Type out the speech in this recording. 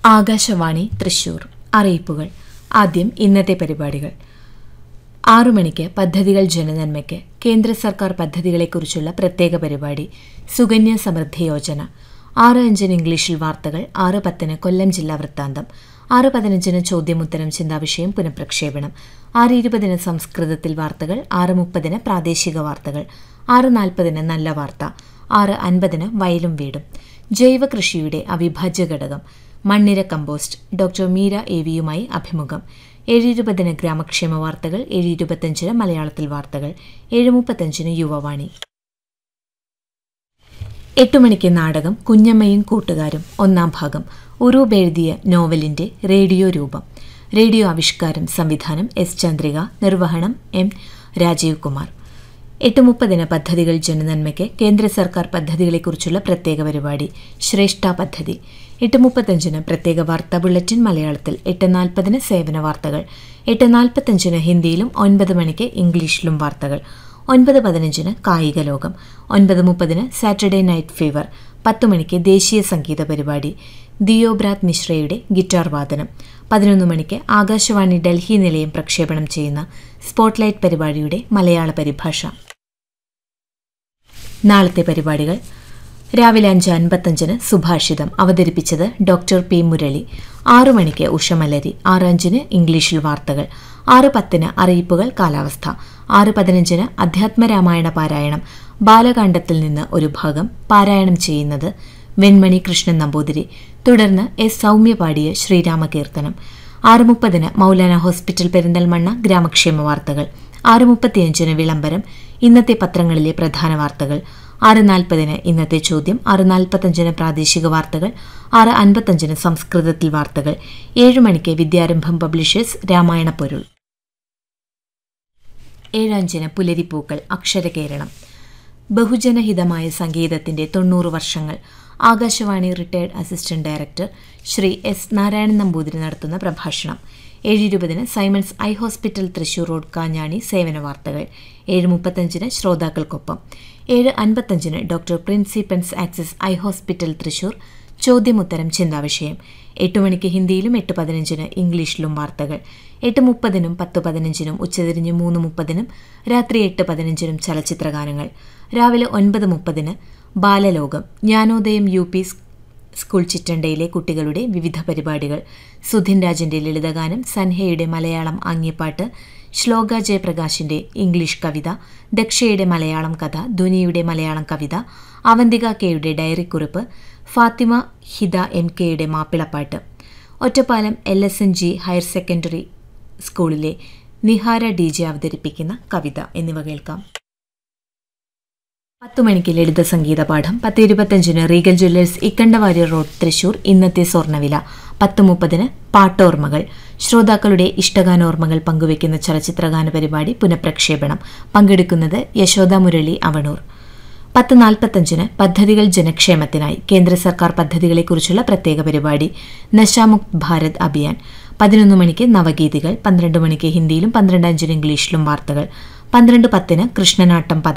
ആകാശവാണി തൃശൂർ അറിയിപ്പുകൾ ആദ്യം ഇന്നത്തെ പരിപാടികൾ ആറു മണിക്ക് പദ്ധതികൾ ജനനന്മയ്ക്ക് കേന്ദ്ര സർക്കാർ പദ്ധതികളെക്കുറിച്ചുള്ള പ്രത്യേക പരിപാടി സുകന്യ സമൃദ്ധി യോജന ആറ് അഞ്ചിന് ഇംഗ്ലീഷിൽ വാർത്തകൾ ആറ് പത്തിന് കൊല്ലം ജില്ലാ വൃത്താന്തം ആറ് പതിനഞ്ചിന് ചോദ്യമുത്തരം ചിന്താവിഷയം പുനഃപ്രക്ഷേപണം ആറ് ഇരുപതിന് സംസ്കൃതത്തിൽ വാർത്തകൾ ആറ് മുപ്പതിന് പ്രാദേശിക വാർത്തകൾ ആറ് നാൽപ്പതിന് നല്ല വാർത്ത ആറ് അൻപതിന് വയലും വീടും ജൈവ കൃഷിയുടെ അവിഭാജ്യ ഘടകം മണ്ണിര കമ്പോസ്റ്റ് ഡോക്ടർ മീര എ വിയുമായി അഭിമുഖം ഏഴ് ഇരുപതിന് ഗ്രാമക്ഷേമ വാർത്തകൾ ഏഴ് ഇരുപത്തഞ്ചിന് മലയാളത്തിൽ വാർത്തകൾ ഏഴ് മുപ്പത്തഞ്ചിന് യുവവാണി എട്ടു മണിക്ക് നാടകം കുഞ്ഞമ്മയും കൂട്ടുകാരും ഒന്നാം ഭാഗം ഉറൂബ് എഴുതിയ നോവലിന്റെ റേഡിയോ രൂപം റേഡിയോ ആവിഷ്കാരം സംവിധാനം എസ് ചന്ദ്രിക നിർവഹണം എം രാജീവ് കുമാർ എട്ട് മുപ്പതിന് പദ്ധതികൾ ജനനന്മയ്ക്ക് കേന്ദ്ര സർക്കാർ പദ്ധതികളെക്കുറിച്ചുള്ള പ്രത്യേക പരിപാടി ശ്രേഷ്ഠ പദ്ധതി എട്ട് മുപ്പത്തഞ്ചിന് പ്രത്യേക വാർത്താ ബുള്ളറ്റിൻ മലയാളത്തിൽ എട്ട് നാൽപ്പതിന് സേവന വാർത്തകൾ എട്ട് നാൽപ്പത്തഞ്ചിന് ഹിന്ദിയിലും ഒൻപത് മണിക്ക് ഇംഗ്ലീഷിലും വാർത്തകൾ ഒൻപത് പതിനഞ്ചിന് കായിക ലോകം ഒൻപത് മുപ്പതിന് സാറ്റർഡേ നൈറ്റ് ഫീവർ പത്ത് മണിക്ക് ദേശീയ സംഗീത പരിപാടി ദിയോബ്രാത് മിശ്രയുടെ ഗിറ്റാർ വാദനം പതിനൊന്ന് മണിക്ക് ആകാശവാണി ഡൽഹി നിലയം പ്രക്ഷേപണം ചെയ്യുന്ന സ്പോട്ട്ലൈറ്റ് പരിപാടിയുടെ മലയാള പരിഭാഷ നാളത്തെ പരിപാടികൾ രാവിലെ അഞ്ച് അൻപത്തഞ്ചിന് സുഭാഷിതം അവതരിപ്പിച്ചത് ഡോക്ടർ പി മുരളി ആറു മണിക്ക് ഉഷമലരി ആറ് അഞ്ചിന് ഇംഗ്ലീഷിൽ വാർത്തകൾ ആറ് പത്തിന് അറിയിപ്പുകൾ കാലാവസ്ഥ ആറ് പതിനഞ്ചിന് അധ്യാത്മരാമായണ പാരായണം ബാലകാണ്ഡത്തിൽ നിന്ന് ഒരു ഭാഗം പാരായണം ചെയ്യുന്നത് വെൺമണി കൃഷ്ണൻ നമ്പൂതിരി തുടർന്ന് എസ് സൗമ്യ പാടിയ ശ്രീരാമകീർത്തനം ആറ് മുപ്പതിന് മൗലാന ഹോസ്പിറ്റൽ പെരിന്തൽമണ്ണ ഗ്രാമക്ഷേമ വാർത്തകൾ ആറ് മുപ്പത്തിയഞ്ചിന് വിളംബരം ഇന്നത്തെ പത്രങ്ങളിലെ പ്രധാന വാർത്തകൾ ആറ് നാൽപ്പതിന് ഇന്നത്തെ ചോദ്യം ആറ് നാൽപ്പത്തഞ്ചിന് പ്രാദേശിക വാർത്തകൾ ആറ് അൻപത്തഞ്ചിന് സംസ്കൃതത്തിൽ വാർത്തകൾ ഏഴ് മണിക്ക് വിദ്യാരംഭം പബ്ലിഷേഴ്സ് രാമായണ പൊരുൾ ഏഴഞ്ചിന് പുലരിപ്പൂക്കൾ അക്ഷരകേരളം ബഹുജനഹിതമായ സംഗീതത്തിന്റെ തൊണ്ണൂറ് വർഷങ്ങൾ Akashvani retired assistant director Shri S Narayanan Namboothiri നടത്തുന്ന പ്രഭാഷണം ഏഴ് ഇരുപതിന് Simon's eye hospital Thrissur road Kanjani സേവന വാർത്തകൾ ഏഴ് മുപ്പത്തഞ്ചിന് ശ്രോതാക്കൾക്കൊപ്പം ഏഴ് അൻപത്തഞ്ചിന് ഡോക്ടർ പ്രിൻസിപ്പൻസ് ആക്സിസ് ഐ ഹോസ്പിറ്റൽ തൃശൂർ ചോദ്യമുത്തരം ചിന്താവിഷയം എട്ട് മണിക്ക് ഹിന്ദിയിലും എട്ട് പതിനഞ്ചിന് ഇംഗ്ലീഷിലും വാർത്തകൾ എട്ട് മുപ്പതിനും പത്ത് പതിനഞ്ചിനും ഉച്ചതിരിഞ്ഞ് മൂന്ന് മുപ്പതിനും രാത്രി എട്ട് പതിനഞ്ചിനും ചലച്ചിത്രഗാനങ്ങൾ രാവിലെ ഒൻപത് മുപ്പതിന് Balalokam Jnanodayam U P school ചിറ്റണ്ടയിലെ കുട്ടികളുടെ വിവിധ പരിപാടികൾ സുധിൻ രാജന്റെ ലളിതഗാനം സൻഹയുടെ മലയാളം ആംഗ്യപ്പാട്ട് ശ്ലോക ജയപ്രകാശിന്റെ ഇംഗ്ലീഷ് കവിത ദക്ഷയുടെ മലയാളം കഥ ധ്വനിയുടെ മലയാളം കവിത അവന്തിക കെയുടെ ഡയറിക്കുറിപ്പ് ഫാത്തിമ ഹിദ എം കെയുടെ മാപ്പിളപ്പാട്ട് Ottapalam L S N G higher secondary സ്കൂളിലെ നിഹാര ഡി ജെ അവതരിപ്പിക്കുന്ന കവിത എന്നിവ കേൾക്കാം പത്തു മണിക്ക് ലളിത സംഗീത പാഠം പത്ത് ഇരുപത്തഞ്ചിന് Regal jewellers Ikkandavari road Thrissur ഇന്നത്തെ സ്വർണ്ണവില പത്ത് മുപ്പതിന് പാട്ടോർമ്മകൾ ശ്രോതാക്കളുടെ ഇഷ്ടഗാനോർമ്മകൾ പങ്കുവയ്ക്കുന്ന ചലച്ചിത്രഗാന പരിപാടി പുനഃപ്രക്ഷേപണം പങ്കെടുക്കുന്നത് യശോദ മുരളി അവണൂർ പത്ത് നാൽപ്പത്തഞ്ചിന് പദ്ധതികൾ ജനക്ഷേമത്തിനായി കേന്ദ്ര സർക്കാർ പദ്ധതികളെക്കുറിച്ചുള്ള പ്രത്യേക പരിപാടി നശാമുക്ത് ഭാരത് അഭിയാൻ പതിനൊന്ന് മണിക്ക് നവഗീതികൾ പന്ത്രണ്ട് മണിക്ക് ഹിന്ദിയിലും പന്ത്രണ്ട് അഞ്ചിന് ഇംഗ്ലീഷിലും വാർത്തകൾ പന്ത്രണ്ട് പത്തിന് കൃഷ്ണനാട്ടം പദ